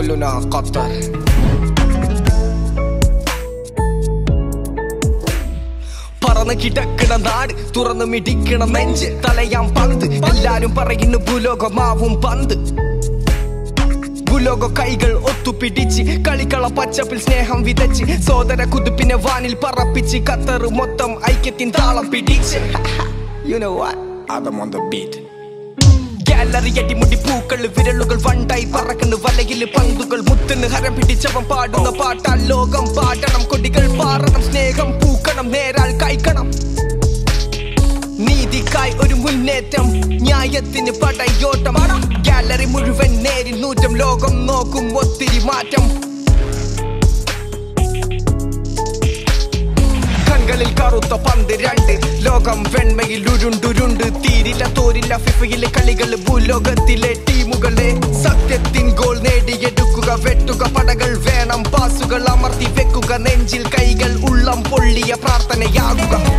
كلنا قطر പറന്ന് കിടക്കണ നാട് തുറന്നു മിടിക്കണ നെഞ്ച് തലയാം പന്ത് എല്ലാരും പറയുന്നു ഭൂലോകമാവും പന്ത് ഭൂലോക കൈകൾ ഒത്തുപിടിച്ച് കളിക്കള പച്ചപ്പിൽ സ്നേഹം വിതച്ച് സോദര കുതിപ്പിനെ വാനിൽ പറപ്പിച്ച് ഖത്തർ മൊത്തം ഐക്യത്തിൻ താളം പിടിച്ച് You know what? Adam on the beat. Gallery അടിമുടി പൂക്കൾ വിരലുകൾ വണ്ടായി പറക്കുന്നു വലയില് പന്തുകൾ മുത്തുന്ന് ഹരം പിടിച്ചവൻ പാടുന്ന പാട്ടാൽ ലോകം പാടണം കൊടികൾ പാറണം സ്നേഹം പൂക്കണം നേരാൾ കായ്ക്കണം നീതിക്കായി ഒരു മുന്നേറ്റം ന്യായത്തിന് പടയോട്ടം ഗാലറി മുഴുവൻ നേരിൽ നൂറ്റം ലോകം നോക്കും ഒത്തിരി മാറ്റം കൺകളിൽ കറുത്ത പന്ത് രണ്ട് ലോകം വെണ്മയിൽ ഉരുണ്ടുരുണ്ട് തീരില്ല തോരില്ല ഫിഫയിലെ കളികൾ ഭൂലോകത്തിലെ ടീമുകളെ സത്യത്തിൻ ഗോൾ നേടിയെടുക്കുക വെട്ടുക പടകൾ വേണം പാസുകൾ അമർത്തി വെക്കുക നെഞ്ചിൽ കൈകൾ ഉള്ളം പൊള്ളിയ പ്രാർത്ഥനയാകുക